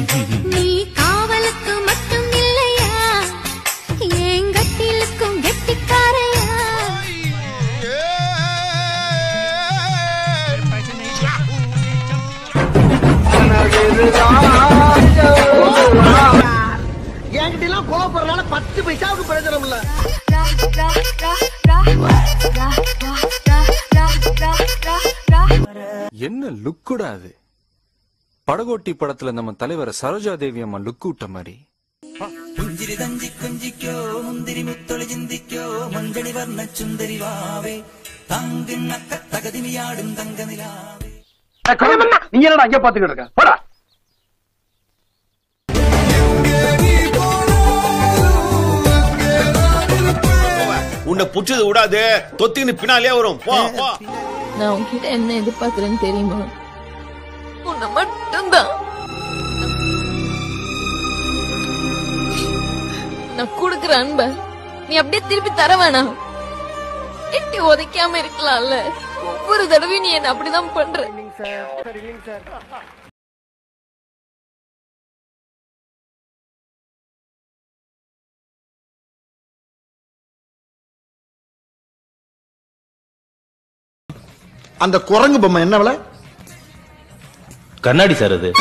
நீ காவலுக்கு மட்டும் இல்லையா என் கட்டிலுக்கும் கெட்டிக்காரையா என்கிட்ட எல்லாம் கோவப்படுறதுனால பத்து பைசாவுக்கு பிரயோஜனம் இல்ல என்ன லுக்குடா அது படகோட்டி படத்துல நம்ம தலைவர சரோஜா தேவி அம்மா லுக்கு விட்ட மாதிரி പുഞ്ചിരി തഞ്ചി കൊഞ്ചിക്കോ മുന്തിരി മുത്തൊളി ചിന്തിക്കോ മഞ്ചളി വർണ്ണ ചുന്ദരി വാവേ തങ്കിണ്ണക്ക തകതിമിയാടും തങ്കനിലാവേ நீ என்னடா அங்க பாத்துக்கிட்டு இருக்க போடா உன்னை புடிச்சது விடாது தொத்தின்னு பின்னாலே வரும் போ போ நான் உன்கிட்ட என்ன எதிர்பார்க்கறேன்னு தெரியுமா உன்னை மட்டும்தான் நான் கொடுக்குற அன்ப நீ அப்படியே திருப்பி தர வேணாம் எட்டி உதைக்காம இருக்கலாம்ல ஒவ்வொரு தடவையும் நீ என்ன அப்படிதான் பண்ற அந்த குரங்கு பொம்மை என்ன விலை கண்ணாடி சார் அது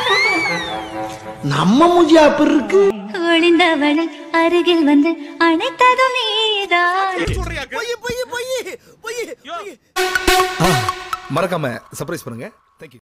நம்ம மூஞ்சியா அப்படி இருக்கு ஒளிந்தவளை அருகில் வந்து அணைத்ததும் நீதான் மறக்காம சர்ப்ரைஸ் பண்ணுங்க தேங்க்யூ